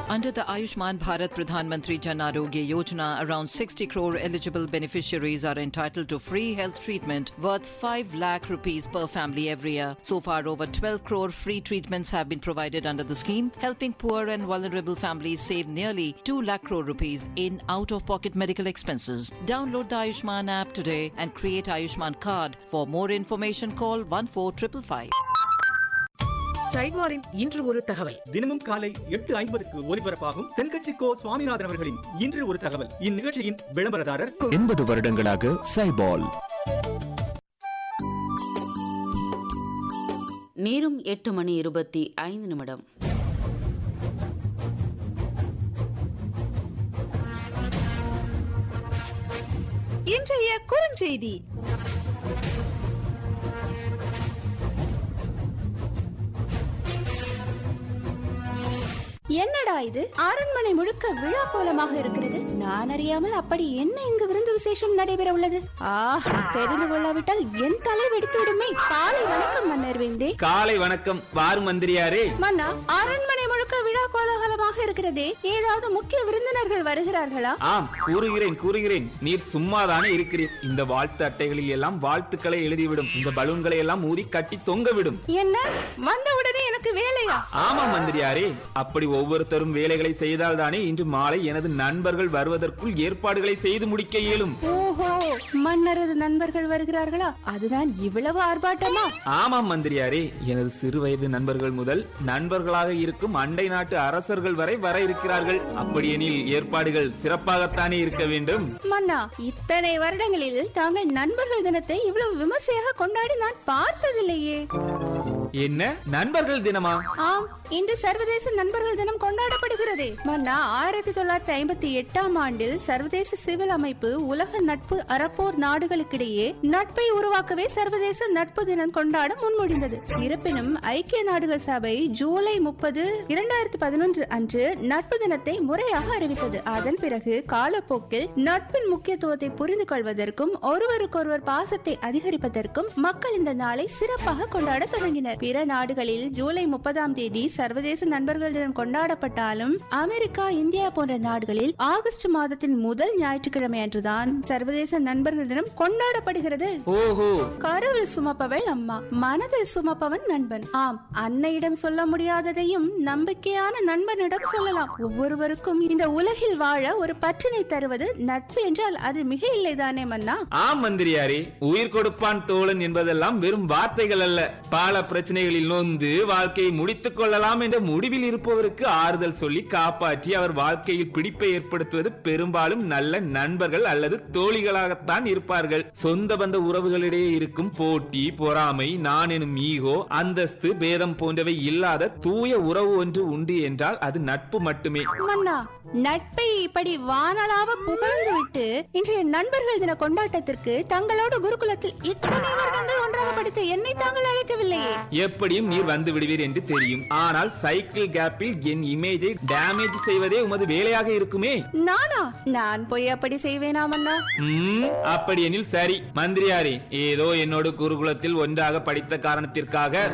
Under the Ayushman Bharat Pradhan Mantri Jan Arogya Yojana, around 60 crore eligible beneficiaries are entitled to free health treatment worth 5 lakh rupees per family every year. So far, over 12 crore free treatments have been provided under the scheme, helping poor and vulnerable families save nearly 2 lakh crore rupees in out-of-pocket medical expenses. Download the Ayushman app today and create Ayushman card. For more information, call 14555. சைட்வாரின் இன்று ஒரு தகவல் தினமும் காலை எட்டு ஐம்பதுக்கு ஒலிபரப்பாகும் தென்கட்சி கோ சுவாமிநாதன் அவர்களின் இன்று ஒரு தகவல் இந்நிகழ்ச்சியின் விளம்பரதாரர் எண்பது வருடங்களாக சைபால் நேரம் எட்டு மணி இருபத்தி ஐந்து நிமிடம் இன்றைய குறுஞ்செய்தி என்னடா இது அரண்மனை முழுக்க விழா கோலமாக இருக்கிறது நான் அறியாமல் அப்படி என்ன இங்கு விருந்து விசேஷம் நடைபெற உள்ளது ஆ தெரிந்து கொள்ளாவிட்டால் என் தலை வெடித்து விடுமே காலை வணக்கம் மன்னர் வேந்தே காலை வணக்கம் வாரு மந்திரியாரே மன்னா அரண்மனை முழுக்க விழா கோலாகலமாக இருக்கிறதே ஏதாவது முக்கிய விருந்தினர்கள் வருகிறார்களா ஆம் கூறுகிறேன் கூறுகிறேன் நீர் சும்மாதானே இருக்கிறீர் இந்த வாழ்த்து அட்டைகளில் எல்லாம் வாழ்த்துக்களை எழுதிவிடும் இந்த பலூன்களை எல்லாம் ஊதி கட்டி தொங்கவிடும் என்ன வந்தவுடனே எனக்கு வேலையா ஆமாம் மந்திரியாரே அப்படி ஒவ்வொருத்தரும் வேலைகளை செய்தால் தானே இன்று மாலை எனது நண்பர்கள் வருவதற்குள் ஏற்பாடுகளை செய்து முடிக்க இயலும் ஓஹோ மன்னரது நண்பர்கள் வருகிறார்களா அதுதான் இவ்வளவு ஆர்ப்பாட்டமா ஆமாம் மந்திரியாரே எனது சிறு வயது நண்பர்கள் முதல் நண்பர்களாக இருக்கும் அண்டை நாட்டு அரசர்கள் வரை வர இருக்கிறார்கள் அப்படியெனில் ஏற்பாடுகள் சிறப்பாகத்தானே இருக்க வேண்டும் மன்னா இத்தனை வருடங்களில் தாங்கள் நண்பர்கள் தினத்தை இவ்வளவு விமர்சையாக கொண்டாடி நான் பார்த்ததில்லையே என்ன நண்பர்கள் தினமா ஆம் இன்று சர்வதேச நண்பர்கள் தினம் கொண்டாடப்படுகிறது மன்னா ஆயிரத்தி தொள்ளாயிரத்தி ஐம்பத்தி எட்டாம் ஆண்டில் சர்வதேச சிவில் அமைப்பு உலக நட்பு அறப்போர் நாடுகளுக்கிடையே நட்பை உருவாக்கவே சர்வதேச நட்பு தினம் கொண்டாட முன்மொழிந்தது இருப்பினும் ஐக்கிய நாடுகள் சபை ஜூலை முப்பது இரண்டாயிரத்தி பதினொன்று அன்று நட்பு தினத்தை முறையாக அறிவித்தது அதன் பிறகு காலப்போக்கில் நட்பின் முக்கியத்துவத்தை புரிந்து கொள்வதற்கும் ஒருவருக்கொருவர் பாசத்தை அதிகரிப்பதற்கும் மக்கள் இந்த நாளை சிறப்பாக கொண்டாட தொடங்கினர் பிற நாடுகளில் ஜூலை முப்பதாம் தேதி சர்வதேச நண்பர்கள் தினம் கொண்டாடப்பட்டாலும் அமெரிக்கா இந்தியா போன்ற நாடுகளில் ஆகஸ்ட் மாதத்தின் முதல் ஞாயிற்றுக்கிழமை அன்றுதான் சர்வதேச நண்பர்கள் தினம் கொண்டாடப்படுகிறது ஓஹோ கருவில் சுமப்பவள் அம்மா மனதில் சுமப்பவன் நண்பன் ஆம் அன்னையிடம் சொல்ல முடியாததையும் நம்பிக்கையான நண்பனிடம் சொல்லலாம் ஒவ்வொருவருக்கும் இந்த உலகில் வாழ ஒரு பற்றினை தருவது நட்பு என்றால் அது மிக இல்லைதானே மன்னா ஆம் மந்திரியாரே உயிர் கொடுப்பான் தோழன் என்பதெல்லாம் வெறும் வார்த்தைகள் அல்ல பல பிரச்சனைகளில் நொந்து வாழ்க்கையை முடித்துக் கொள்ளலாம் என்ற முடிவில் இருப்பவருக்கு ஆறுதல் சொல்லி காப்பாற்றி அவர் வாழ்க்கையில் பிடிப்பை ஏற்படுத்துவது பெரும்பாலும் நல்ல நண்பர்கள் அல்லது தோழிகளாகத்தான் இருப்பார்கள் சொந்த பந்த உறவுகளிடையே இருக்கும் போட்டி பொறாமை நான் எனும் ஈகோ அந்தஸ்து பேதம் போன்றவை இல்லாத தூய உறவு ஒன்று உண்டு என்றால் அது நட்பு மட்டுமே மன்னா நட்பை இப்படி வானலாவ புகழ்ந்து விட்டு இன்றைய நண்பர்கள் தின கொண்டாட்டத்திற்கு தங்களோடு குருகுலத்தில் இத்தனை வருடங்கள் ஒன்றாக படித்த என்னை தாங்கள் அழைக்கவில்லையே எப்படியும் நீர் வந்து விடுவீர் என்று தெரியும் ஆனால் சைக்கிள் கேப்பில் என் இமேஜை டேமேஜ் செய்வதே உமது வேலையாக இருக்குமே நானா நான் போய் அப்படி செய்வேனா மன்னா ம், அப்படியெனில் சரி மந்திரியாரே ஏதோ என்னோடு குருகுலத்தில் ஒன்றாக படித்த காரணத்திற்காக